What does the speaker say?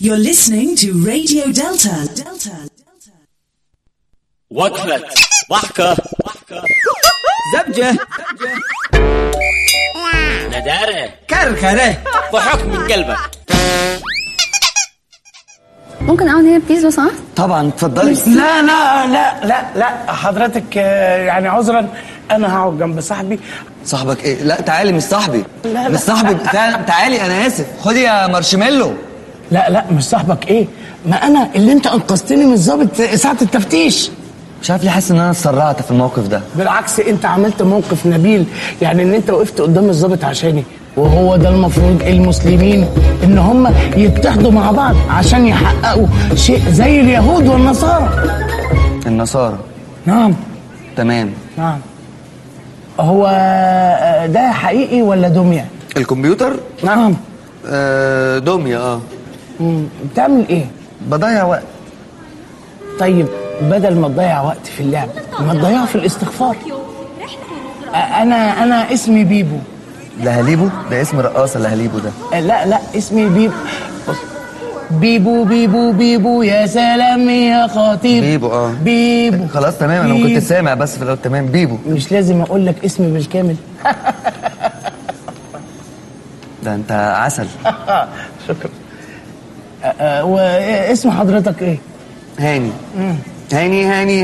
You're listening to Radio Delta. Delta. وقفة ضحكة زبجة ندارة كركرة ضحك من قلبك ممكن اقعد هنا بليز لو سمحت طبعا اتفضلي لا لا لا لا لا حضرتك آه، يعني عذرا انا هقعد جنب صاحبي صاحبك ايه لا تعالي مش صاحبي لا، لا. مش صاحبي تعالي, تعالي انا اسف خدي يا مارشميلو لا لا مش صاحبك ايه ما انا اللي انت انقذتني من الظابط ساعه التفتيش مش عارف ليه حاسس ان انا اتسرعت في الموقف ده بالعكس انت عملت موقف نبيل يعني ان انت وقفت قدام الظابط عشاني وهو ده المفروض المسلمين ان هم يتحدوا مع بعض عشان يحققوا شيء زي اليهود والنصارى النصارى نعم تمام نعم هو آه، ده حقيقي ولا دميه الكمبيوتر نعم آه دمية اه مم. بتعمل ايه بضيع وقت طيب بدل ما تضيع وقت في اللعب ما تضيعه في الاستغفار آه، انا انا اسمي بيبو لهاليبو ده اسم رقاصة لهاليبو ده آه، لا لا اسمي بيبو بص. بيبو بيبو بيبو يا سلام يا خطيب بيبو اه بيبو خلاص تمام انا ما بيبو. كنت سامع بس في الاول تمام بيبو مش لازم اقول لك اسمي بالكامل ده انت عسل شكرا آه، آه، واسم حضرتك ايه هاني هاني هاني